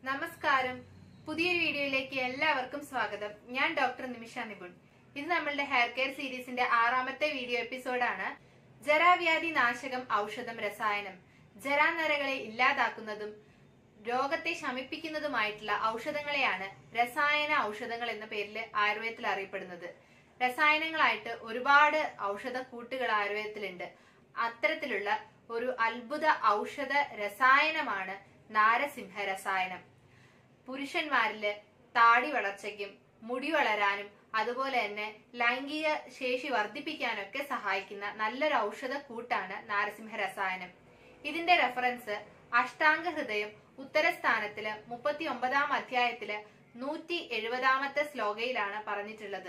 നമസ്കാരം പുതിയ വീഡിയോയിലേക്ക് എല്ലാവർക്കും സ്വാഗതം ഞാൻ ഡോക്ടർ നിമിഷ നിപുൺ ഇത് നമ്മളുടെ ഹെയർ കെയർ സീരീസിന്റെ ആറാമത്തെ വീഡിയോ എപ്പിസോഡാണ് ജരാവ്യാധി നാശകം ഔഷധം രസായനം ജരാനരകളെ ഇല്ലാതാക്കുന്നതും രോഗത്തെ ശമിപ്പിക്കുന്നതുമായിട്ടുള്ള ഔഷധങ്ങളെയാണ് രസായന ഔഷധങ്ങൾ എന്ന പേരിൽ ആയുർവേദത്തിൽ അറിയപ്പെടുന്നത് രസായനങ്ങളായിട്ട് ഒരുപാട് ഔഷധ കൂട്ടുകൾ ആയുർവേദത്തിലുണ്ട് അത്തരത്തിലുള്ള ഒരു അത്ഭുത ഔഷധ രസായനമാണ് നാരസിംഹ രസായനം പുരുഷന്മാരില് താടി വളർച്ചയ്ക്കും മുടി വളരാനും അതുപോലെ തന്നെ ലൈംഗിക ശേഷി വർദ്ധിപ്പിക്കാനൊക്കെ സഹായിക്കുന്ന നല്ലൊരു ഔഷധ കൂട്ടാണ് നാരസിംഹ രസായനം ഇതിന്റെ റെഫറൻസ് അഷ്ടാംഗ ഹൃദയം ഉത്തരസ്ഥാനത്തില് മുപ്പത്തി ഒമ്പതാം അധ്യായത്തില് നൂറ്റി എഴുപതാമത്തെ ശ്ലോകയിലാണ് പറഞ്ഞിട്ടുള്ളത്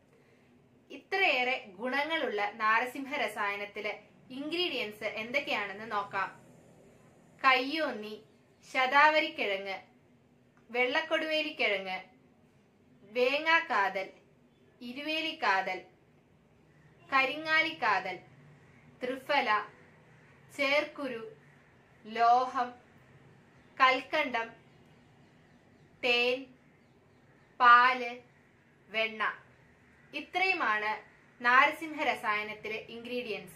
ഇത്രയേറെ ഗുണങ്ങളുള്ള നാരസിംഹ രസായനത്തിലെ ഇൻഗ്രീഡിയൻസ് എന്തൊക്കെയാണെന്ന് നോക്കാം കയ്യോന്നി ശതാവരിക്കിഴങ്ങ് വെള്ളക്കൊടുവേലിക്കിഴങ്ങ് വേങ്ങാക്കാതൽ ഇരുവേലിക്കാതൽ കരിങ്ങാലിക്കാതൽ ത്രിഫല ചേർക്കുരു ലോഹം കൽക്കണ്ടം തേൻ പാല് വെണ്ണ ഇത്രയുമാണ് നാരസിംഹ രസായനത്തിലെ ഇൻഗ്രീഡിയൻസ്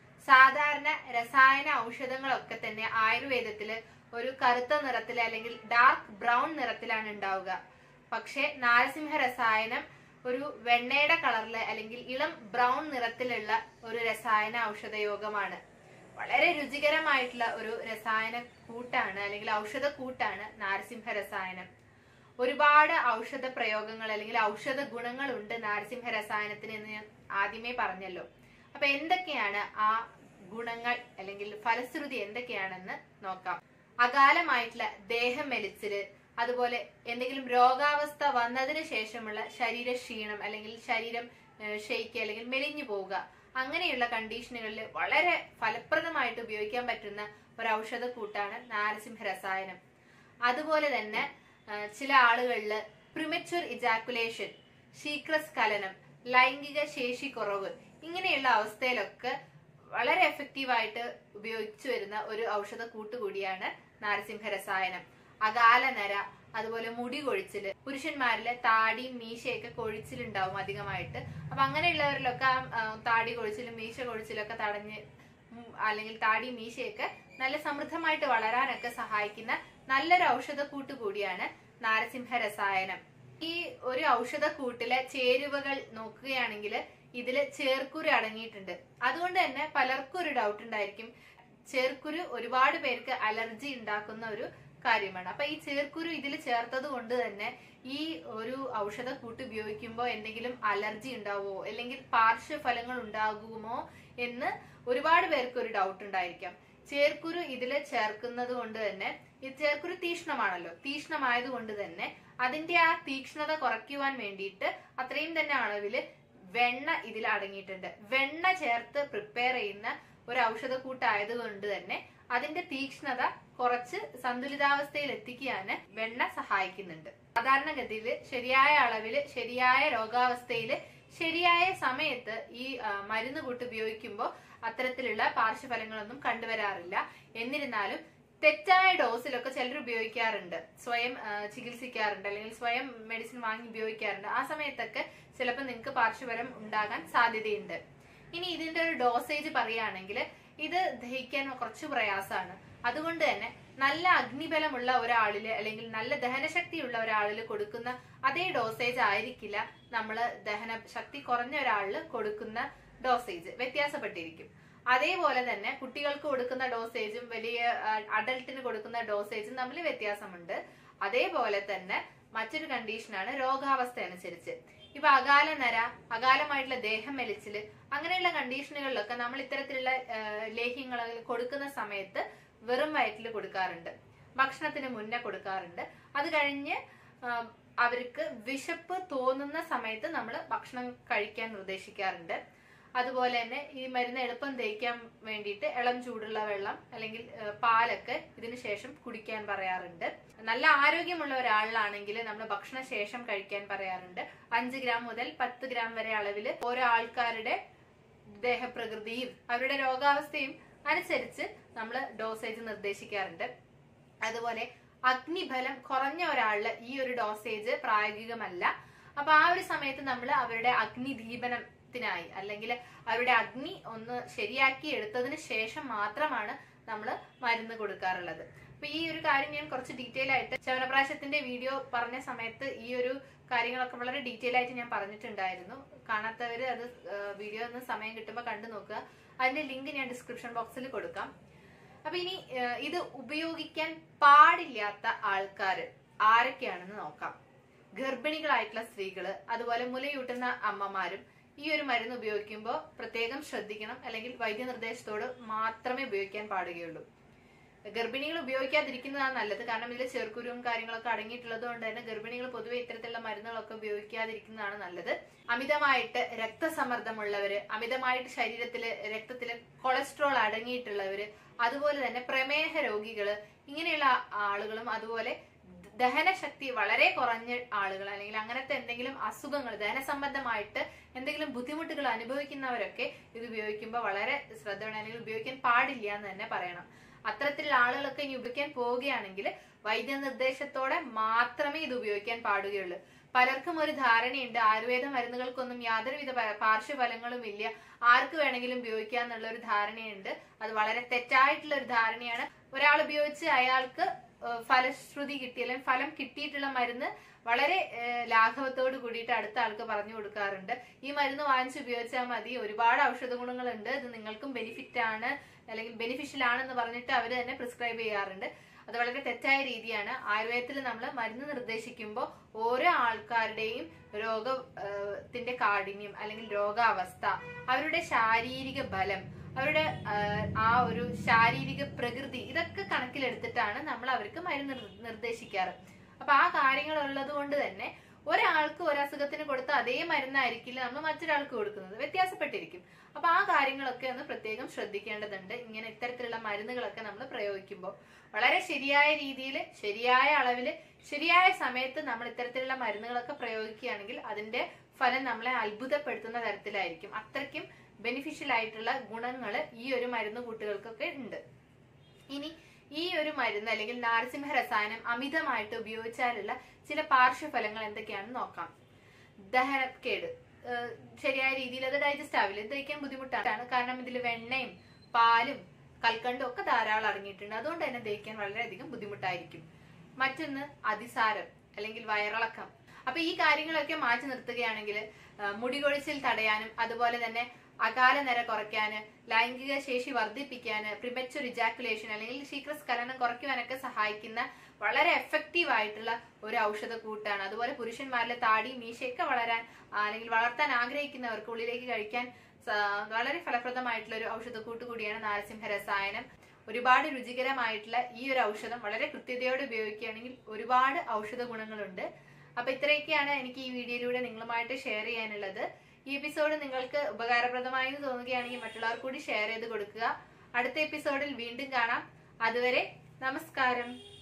സാധാരണ രസായന ഔഷധങ്ങളൊക്കെ തന്നെ ആയുർവേദത്തില് ഒരു കറുത്ത നിറത്തിൽ അല്ലെങ്കിൽ ഡാർക്ക് ബ്രൗൺ നിറത്തിലാണ് ഉണ്ടാവുക പക്ഷെ നാരസിംഹ രസായനം ഒരു വെണ്ണയുടെ കളറില് അല്ലെങ്കിൽ ഇളം ബ്രൗൺ നിറത്തിലുള്ള ഒരു രസായന ഔഷധയോഗമാണ് വളരെ രുചികരമായിട്ടുള്ള ഒരു രസായന കൂട്ടാണ് അല്ലെങ്കിൽ ഔഷധ കൂട്ടാണ് നാരസിംഹ രസായനം ഒരുപാട് ഔഷധ പ്രയോഗങ്ങൾ അല്ലെങ്കിൽ ഔഷധ ഗുണങ്ങളുണ്ട് നാരസിംഹ രസായനത്തിന് എന്ന് ഞാൻ ആദ്യമേ പറഞ്ഞല്ലോ അപ്പൊ എന്തൊക്കെയാണ് ആ ഗുണങ്ങൾ അല്ലെങ്കിൽ ഫലശ്രുതി എന്തൊക്കെയാണെന്ന് നോക്കാം അകാലമായിട്ടുള്ള ദേഹം മെലിച്ചില് അതുപോലെ എന്തെങ്കിലും രോഗാവസ്ഥ വന്നതിന് ശേഷമുള്ള ശരീര ക്ഷീണം അല്ലെങ്കിൽ ശരീരം ഏഹ്, ക്ഷയിക്കുക അല്ലെങ്കിൽ മെലിഞ്ഞു പോവുക അങ്ങനെയുള്ള കണ്ടീഷനുകളിൽ വളരെ ഫലപ്രദമായിട്ട് ഉപയോഗിക്കാൻ പറ്റുന്ന ഒരു ഔഷധ കൂട്ടാണ് നാരസിംഹ രസായനം അതുപോലെ തന്നെ ആ, ചില ആളുകളിൽ പ്രിമച്വർ ഇജാക്കുലേഷൻ ശീഘ്രസ്ഖലനം ലൈംഗിക ശേഷി കുറവ് ഇങ്ങനെയുള്ള അവസ്ഥയിലൊക്കെ വളരെ എഫക്റ്റീവായിട്ട് ഉപയോഗിച്ചു വരുന്ന ഒരു ഔഷധ കൂട്ടുകൂടിയാണ് നാരസിംഹ രസായനം അകാല നര അതുപോലെ മുടി കൊഴിച്ചില് പുരുഷന്മാരിലെ താടിയും മീശയൊക്കെ കൊഴിച്ചിലുണ്ടാവും അധികമായിട്ട് അപ്പൊ അങ്ങനെയുള്ളവരിലൊക്കെ ആ, ആ, താടി കൊഴിച്ചിലും മീശ കൊഴിച്ചിലൊക്കെ തടഞ്ഞ് ഉം, അല്ലെങ്കിൽ താടി മീശയൊക്കെ നല്ല സമൃദ്ധമായിട്ട് വളരാനൊക്കെ സഹായിക്കുന്ന നല്ലൊരു ഔഷധ കൂട്ട് കൂടിയാണ് നാരസിംഹ രസായനം ഈ ഒരു ഔഷധ കൂട്ടിലെ ചേരുവകൾ നോക്കുകയാണെങ്കിൽ ഇതില് ചേർക്കുരു അടങ്ങിയിട്ടുണ്ട് അതുകൊണ്ട് തന്നെ പലർക്കും ഒരു ഡൗട്ട് ഉണ്ടായിരിക്കും ചേർക്കുരു ഒരുപാട് പേർക്ക് അലർജി ഉണ്ടാക്കുന്ന ഒരു കാര്യമാണ് അപ്പൊ ഈ ചേർക്കുരു ഇതിൽ ചേർത്തത് കൊണ്ട് തന്നെ ഈ ഒരു ഔഷധ കൂട്ട് ഉപയോഗിക്കുമ്പോൾ എന്തെങ്കിലും അലർജി ഉണ്ടാവുമോ അല്ലെങ്കിൽ പാർശ്വഫലങ്ങൾ ഉണ്ടാകുമോ എന്ന് ഒരുപാട് പേർക്ക് ഒരു ഡൗട്ട് ഉണ്ടായിരിക്കാം ചേർക്കുരു ഇതിൽ ചേർക്കുന്നത് കൊണ്ട് തന്നെ ഈ ചേർക്കുരു തീക്ഷ്ണമാണല്ലോ തീക്ഷ്ണമായത് കൊണ്ട് തന്നെ അതിന്റെ ആ തീക്ഷ്ണത കുറയ്ക്കുവാൻ വേണ്ടിയിട്ട് അത്രയും തന്നെ അളവില് വെണ്ണ ഇതിൽ അടങ്ങിയിട്ടുണ്ട് വെണ്ണ ചേർത്ത് പ്രിപ്പയർ ചെയ്യുന്ന ഒരു ഔഷധ കൂട്ടായത് കൊണ്ട് തന്നെ അതിന്റെ തീക്ഷ്ണത കുറച്ച് സന്തുലിതാവസ്ഥയിൽ എത്തിക്കാൻ വെണ്ണ സഹായിക്കുന്നുണ്ട് സാധാരണഗതിയിൽ ശരിയായ അളവില് ശരിയായ രോഗാവസ്ഥയിൽ ശരിയായ സമയത്ത് ഈ ആ, മരുന്ന് കൂട്ട് ഉപയോഗിക്കുമ്പോൾ അത്തരത്തിലുള്ള പാർശ്വഫലങ്ങളൊന്നും കണ്ടുവരാറില്ല എന്നിരുന്നാലും തെറ്റായ ഡോസിലൊക്കെ ചിലർ ഉപയോഗിക്കാറുണ്ട് സ്വയം ആ, ചികിത്സിക്കാറുണ്ട് അല്ലെങ്കിൽ സ്വയം മെഡിസിൻ വാങ്ങി ഉപയോഗിക്കാറുണ്ട് ആ സമയത്തൊക്കെ ചിലപ്പോൾ നിങ്ങൾക്ക് പാർശ്വഫലം ഉണ്ടാകാൻ സാധ്യതയുണ്ട് ഇനി ഇതിന്റെ ഒരു ഡോസേജ് പറയുകയാണെങ്കിൽ ഇത് ദഹിക്കാൻ കുറച്ച് പ്രയാസമാണ് അതുകൊണ്ട് തന്നെ നല്ല അഗ്നിബലമുള്ള ഒരാളില് അല്ലെങ്കിൽ നല്ല ദഹനശക്തിയുള്ള ഒരാളില് കൊടുക്കുന്ന അതേ ഡോസേജ് ആയിരിക്കില്ല നമ്മൾ ദഹന ശക്തി കുറഞ്ഞ ഒരാളില് കൊടുക്കുന്ന ഡോസേജ് വ്യത്യാസപ്പെട്ടിരിക്കും അതേപോലെ തന്നെ കുട്ടികൾക്ക് കൊടുക്കുന്ന ഡോസേജും വലിയ അഡൽട്ടിന് കൊടുക്കുന്ന ഡോസേജും തമ്മിൽ വ്യത്യാസമുണ്ട് അതേപോലെ തന്നെ മറ്റൊരു കണ്ടീഷനാണ് രോഗാവസ്ഥ അനുസരിച്ച് ഇപ്പൊ അകാല നര അകാലമായിട്ടുള്ള ദേഹം മെലിച്ചില് അങ്ങനെയുള്ള കണ്ടീഷനുകളിലൊക്കെ നമ്മൾ ഇത്തരത്തിലുള്ള ലേഹ്യങ്ങൾ കൊടുക്കുന്ന സമയത്ത് വെറും വയറ്റിൽ കൊടുക്കാറുണ്ട് ഭക്ഷണത്തിന് മുന്നേ കൊടുക്കാറുണ്ട് അത് കഴിഞ്ഞ് ആ, അവർക്ക് വിശപ്പ് തോന്നുന്ന സമയത്ത് നമ്മൾ ഭക്ഷണം കഴിക്കാൻ നിർദ്ദേശിക്കാറുണ്ട് അതുപോലെ തന്നെ ഈ മരുന്ന് എളുപ്പം ദഹിക്കാൻ വേണ്ടിയിട്ട് ഇളം ചൂടുള്ള വെള്ളം അല്ലെങ്കിൽ ആ, പാലൊക്കെ ഇതിന് ശേഷം കുടിക്കാൻ പറയാറുണ്ട് നല്ല ആരോഗ്യമുള്ള ഒരാളിലാണെങ്കിൽ നമ്മൾ ഭക്ഷണ ശേഷം കഴിക്കാൻ പറയാറുണ്ട് അഞ്ച് ഗ്രാം മുതൽ പത്ത് ഗ്രാം വരെ അളവിൽ ഓരോ ആൾക്കാരുടെ ദേഹപ്രകൃതിയും അവരുടെ രോഗാവസ്ഥയും അനുസരിച്ച് നമ്മൾ ഡോസേജ് നിർദ്ദേശിക്കാറുണ്ട് അതുപോലെ അഗ്നിഫലം കുറഞ്ഞ ഒരാളില് ഈ ഒരു ഡോസേജ് പ്രായോഗികമല്ല അപ്പൊ ആ ഒരു സമയത്ത് നമ്മൾ അവരുടെ അഗ്നിദീപനത്തിനായി അല്ലെങ്കിൽ അവരുടെ അഗ്നി ഒന്ന് ശരിയാക്കി എടുത്തതിന് ശേഷം മാത്രമാണ് നമ്മൾ മരുന്ന് കൊടുക്കാറുള്ളത് അപ്പൊ ഈ ഒരു കാര്യം ഞാൻ കുറച്ച് ഡീറ്റെയിൽ ആയിട്ട് ചവനപ്രാശത്തിന്റെ വീഡിയോ പറഞ്ഞ സമയത്ത് ഈ ഒരു കാര്യങ്ങളൊക്കെ വളരെ ഡീറ്റെയിൽ ആയിട്ട് ഞാൻ പറഞ്ഞിട്ടുണ്ടായിരുന്നു കാണാത്തവര് അത് വീഡിയോ ഒന്ന് സമയം കിട്ടുമ്പോൾ കണ്ടു നോക്കുക അതിന്റെ ലിങ്ക് ഞാൻ ഡിസ്ക്രിപ്ഷൻ ബോക്സിൽ കൊടുക്കാം അപ്പൊ ഇനി ഏഹ്, ഇത് ഉപയോഗിക്കാൻ പാടില്ലാത്ത ആൾക്കാർ ആരൊക്കെയാണെന്ന് നോക്കാം ഗർഭിണികളായിട്ടുള്ള സ്ത്രീകള് അതുപോലെ മുലയൂട്ടുന്ന അമ്മമാരും ഈ ഒരു മരുന്ന് ഉപയോഗിക്കുമ്പോൾ പ്രത്യേകം ശ്രദ്ധിക്കണം അല്ലെങ്കിൽ വൈദ്യനിർദ്ദേശത്തോട് മാത്രമേ ഉപയോഗിക്കാൻ പാടുകയുള്ളൂ ഗർഭിണികൾ ഉപയോഗിക്കാതിരിക്കുന്നതാണ് നല്ലത് കാരണം ഇതിൽ ചെറുക്കുരുവും കാര്യങ്ങളൊക്കെ അടങ്ങിയിട്ടുള്ളത് കൊണ്ട് തന്നെ ഗർഭിണികൾ പൊതുവെ ഇത്തരത്തിലുള്ള മരുന്നുകളൊക്കെ ഉപയോഗിക്കാതിരിക്കുന്നതാണ് നല്ലത് അമിതമായിട്ട് രക്തസമ്മർദ്ദമുള്ളവര് അമിതമായിട്ട് ശരീരത്തില് രക്തത്തില് കൊളസ്ട്രോൾ അടങ്ങിയിട്ടുള്ളവര് അതുപോലെ തന്നെ പ്രമേഹ രോഗികള് ഇങ്ങനെയുള്ള ആളുകളും അതുപോലെ ദഹനശക്തി വളരെ കുറഞ്ഞ ആളുകൾ അല്ലെങ്കിൽ അങ്ങനത്തെ എന്തെങ്കിലും അസുഖങ്ങൾ ദഹന സംബന്ധമായിട്ട് എന്തെങ്കിലും ബുദ്ധിമുട്ടുകൾ അനുഭവിക്കുന്നവരൊക്കെ ഇത് ഉപയോഗിക്കുമ്പോൾ വളരെ ശ്രദ്ധ വേണം അല്ലെങ്കിൽ ഉപയോഗിക്കാൻ പാടില്ല എന്ന് തന്നെ പറയണം അത്തരത്തിലുള്ള ആളുകളൊക്കെ ഇനി ഉപയോഗിക്കാൻ പോവുകയാണെങ്കിൽ വൈദ്യനിർദ്ദേശത്തോടെ മാത്രമേ ഇത് ഉപയോഗിക്കാൻ പാടുകയുള്ളൂ പലർക്കും ഒരു ധാരണയുണ്ട് ആയുർവേദ മരുന്നുകൾക്കൊന്നും യാതൊരുവിധ പ- പാർശ്വഫലങ്ങളും ഇല്ല ആർക്ക് വേണമെങ്കിലും ഉപയോഗിക്കാം എന്നുള്ള ഒരു ധാരണയുണ്ട് അത് വളരെ തെറ്റായിട്ടുള്ള ഒരു ധാരണയാണ് ഒരാൾ ഉപയോഗിച്ച് അയാൾക്ക് ഏഹ് ഫലശ്രുതി കിട്ടി അല്ലെങ്കിൽ ഫലം കിട്ടിയിട്ടുള്ള മരുന്ന് വളരെ ഏഹ് ലാഘവത്തോട് കൂടിയിട്ട് അടുത്ത ആൾക്ക് പറഞ്ഞു കൊടുക്കാറുണ്ട് ഈ മരുന്ന് വാങ്ങിച്ച് ഉപയോഗിച്ചാൽ മതി ഒരുപാട് ഔഷധ ഗുണങ്ങളുണ്ട് ഇത് നിങ്ങൾക്കും ബെനിഫിറ്റ് ആണ് അല്ലെങ്കിൽ ബെനിഫിഷ്യൽ ആണെന്ന് പറഞ്ഞിട്ട് അവർ തന്നെ പ്രിസ്ക്രൈബ് ചെയ്യാറുണ്ട് അത് വളരെ തെറ്റായ രീതിയാണ് ആയുർവേദത്തിൽ നമ്മൾ മരുന്ന് നിർദ്ദേശിക്കുമ്പോൾ ഓരോ ആൾക്കാരുടെയും രോഗത്തിന്റെ കാഠിന്യം അല്ലെങ്കിൽ രോഗാവസ്ഥ അവരുടെ ശാരീരിക ബലം അവരുടെ ആ, ആ ഒരു ശാരീരിക പ്രകൃതി ഇതൊക്കെ കണക്കിലെടുത്തിട്ടാണ് നമ്മൾ അവർക്ക് മരുന്ന് നിർ- നിർദ്ദേശിക്കാറ് അപ്പൊ ആ കാര്യങ്ങൾ ഉള്ളത് കൊണ്ട് തന്നെ ഒരാൾക്ക് ഒരു അസുഖത്തിന് കൊടുത്ത അതേ മരുന്നായിരിക്കില്ല നമ്മൾ മറ്റൊരാൾക്ക് കൊടുക്കുന്നത് വ്യത്യാസപ്പെട്ടിരിക്കും അപ്പൊ ആ കാര്യങ്ങളൊക്കെ ഒന്ന് പ്രത്യേകം ശ്രദ്ധിക്കേണ്ടതുണ്ട് ഇങ്ങനെ ഇത്തരത്തിലുള്ള മരുന്നുകളൊക്കെ നമ്മൾ പ്രയോഗിക്കുമ്പോൾ വളരെ ശരിയായ രീതിയിൽ ശരിയായ അളവിൽ ശരിയായ സമയത്ത് നമ്മൾ ഇത്തരത്തിലുള്ള മരുന്നുകളൊക്കെ പ്രയോഗിക്കുകയാണെങ്കിൽ അതിന്റെ ഫലം നമ്മളെ അത്ഭുതപ്പെടുത്തുന്ന തരത്തിലായിരിക്കും അത്രയ്ക്കും ബെനിഫിഷ്യൽ ആയിട്ടുള്ള ഗുണങ്ങൾ ഈ ഒരു മരുന്ന് കൂട്ടുകൾക്കൊക്കെ ഉണ്ട് ഇനി ഈ ഒരു മരുന്ന് അല്ലെങ്കിൽ നാരസിംഹ രസായനം അമിതമായിട്ട് ഉപയോഗിച്ചാലുള്ള ചില പാർശ്വഫലങ്ങൾ എന്തൊക്കെയാണെന്ന് നോക്കാം ദഹനക്കേട് ഏഹ് ശരിയായ രീതിയിൽ അത് ഡൈജസ്റ്റ് ആവില്ല ഇത് ദഹിക്കാൻ ബുദ്ധിമുട്ടാണ് കാരണം ഇതിൽ വെണ്ണയും പാലും കൽക്കണ്ടും ഒക്കെ ധാരാളം അടങ്ങിയിട്ടുണ്ട് അതുകൊണ്ട് തന്നെ ദഹിക്കാൻ വളരെയധികം ബുദ്ധിമുട്ടായിരിക്കും മറ്റൊന്ന് അതിസാരം അല്ലെങ്കിൽ വയറിളക്കം അപ്പൊ ഈ കാര്യങ്ങളൊക്കെ മാറ്റി നിർത്തുകയാണെങ്കിൽ മുടി കൊഴിച്ചിൽ തടയാനും അതുപോലെ തന്നെ അകാല നിര കുറയ്ക്കാന് ലൈംഗിക ശേഷി വർദ്ധിപ്പിക്കാന് പ്രിമച്ചുർ ഇജാക്കുലേഷൻ അല്ലെങ്കിൽ ശീഘ്രസ്ഖലനം കുറയ്ക്കുവാനൊക്കെ സഹായിക്കുന്ന വളരെ എഫക്റ്റീവ് ആയിട്ടുള്ള ഒരു ഔഷധ കൂട്ടാണ് അതുപോലെ പുരുഷന്മാരിലെ താടി മീശയൊക്കെ വളരാൻ ആ, അല്ലെങ്കിൽ വളർത്താൻ ആഗ്രഹിക്കുന്നവർക്ക് ഉള്ളിലേക്ക് കഴിക്കാൻ സ- വളരെ ഫലപ്രദമായിട്ടുള്ള ഒരു ഔഷധക്കൂട്ട് കൂടിയാണ് നാരസിംഹ രസായനം ഒരുപാട് രുചികരമായിട്ടുള്ള ഈ ഒരു ഔഷധം വളരെ കൃത്യതയോടെ ഉപയോഗിക്കുകയാണെങ്കിൽ ഒരുപാട് ഔഷധ ഗുണങ്ങളുണ്ട് അപ്പൊ ഇത്രയൊക്കെയാണ് എനിക്ക് ഈ വീഡിയോയിലൂടെ നിങ്ങളുമായിട്ട് ഷെയർ ചെയ്യാനുള്ളത് ഈ എപ്പിസോഡ് നിങ്ങൾക്ക് ഉപകാരപ്രദമായി എന്ന് തോന്നുകയാണെങ്കിൽ മറ്റുള്ളവർ കൂടി ഷെയർ ചെയ്ത് കൊടുക്കുക അടുത്ത എപ്പിസോഡിൽ വീണ്ടും കാണാം അതുവരെ നമസ്കാരം